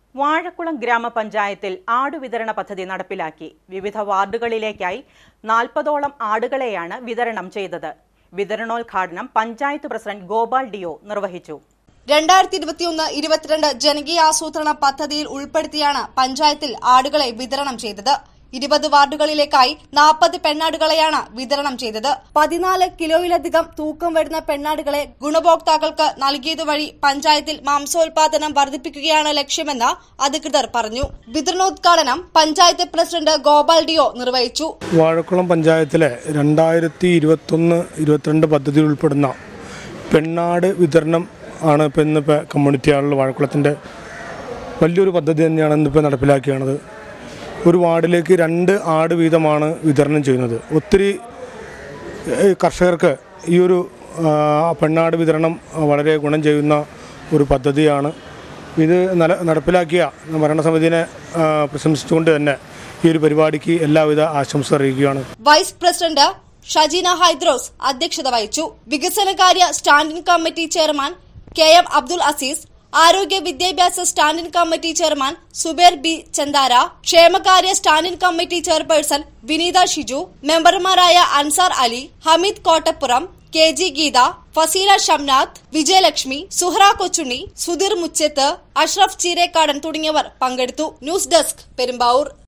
വാഴക്കുളം ഗ്രാമപഞ്ചായത്തിൽ ആടുവിതരണ പദ്ധതി നടപ്പിലാക്കി വിവിധ വാർഡുകളിലേക്കായി നാൽപ്പതോളം ആടുകളെയാണ് വിതരണം ചെയ്തത് വിതരണോദ്ഘാടനം പഞ്ചായത്ത് പ്രസിഡന്റ് ഗോപാൽ ഡിയോ നിർവഹിച്ചു രണ്ടായിരത്തി ഇരുപത്തിയൊന്ന് ഇരുപത്തിരണ്ട് ജനകീയ ആസൂത്രണ പദ്ധതിയിൽ ഉൾപ്പെടുത്തിയാണ് പഞ്ചായത്തിൽ ആടുകളെ വിതരണം ചെയ്തത് ഇരുപത് വാർഡുകളിലേക്കായി നാൽപ്പത് പെണ്ണാടുകളെയാണ് വിതരണം ചെയ്തത് പതിനാല് കിലോയിലധികം തൂക്കം വരുന്ന പെണ്ണാടുകളെ ഗുണഭോക്താക്കൾക്ക് നൽകിയതുവഴി പഞ്ചായത്തിൽ മാംസോൽപാദനം വർദ്ധിപ്പിക്കുകയാണ് ലക്ഷ്യമെന്ന് അധികൃതർ പറഞ്ഞു വിതരണോദ്ഘാടനം പഞ്ചായത്ത് പ്രസിഡന്റ് ഗോപാൽ ഡിയോ നിർവഹിച്ചു വാഴക്കുളം പഞ്ചായത്തിലെ രണ്ടായിരത്തി ഇരുപത്തൊന്ന് ഇരുപത്തിരണ്ട് പദ്ധതിയിൽ ഉൾപ്പെടുന്ന പെണ്ണാട് വിതരണം ആണ് ഇപ്പോൾ ഇന്നിപ്പോൾ കമ്മ്യൂണിറ്റി ഹാളിൽ വാഴക്കുളത്തിൻ്റെ വലിയൊരു പദ്ധതി തന്നെയാണ് ഇന്നിപ്പോൾ നടപ്പിലാക്കിയത് ഒരു വാർഡിലേക്ക് രണ്ട് ആട് വീതമാണ് വിതരണം ചെയ്യുന്നത് ഒത്തിരി ഏഹ്, കർഷകർക്ക് ഈ ഒരു ആ, പെണ്ണാട് വിതരണം വളരെ ഗുണം ചെയ്യുന്ന ഒരു പദ്ധതിയാണ് ഇത് നട നടപ്പിലാക്കിയ ഭരണസമിതിനെ ആ, പ്രശംസിച്ചുകൊണ്ട് തന്നെ ഈ ഒരു പരിപാടിക്ക് എല്ലാവിധ ആശംസ അറിയിക്കുകയാണ് വൈസ് പ്രസിഡന്റ് ഷജീന ഹൈദ്രോസ് അധ്യക്ഷത വഹിച്ചു വികസനകാര്യ standing committee chairman K M Abdul Azeez ആരോഗ്യ വിദ്യാഭ്യാസ standing committee chairman Zubair B ചന്ദാര ക്ഷേമകാര്യ standing committee chairperson Vineetha Shiju മെമ്പർമാരായ അൻസാർ അലി ഹമീദ് കോട്ടപ്പുറം കെ ജി ഗീത ഫസീല ഷംനാഥ് വിജയലക്ഷ്മി സുഹ്റ കൊച്ചുണ്ണി സുധീർ മുച്ചത്ത് അഷ്റഫ് ചീരേക്കാടൻ തുടങ്ങിയവർ പങ്കെടുത്തു ന്യൂസ് ഡെസ്ക് പെരുമ്പാവൂർ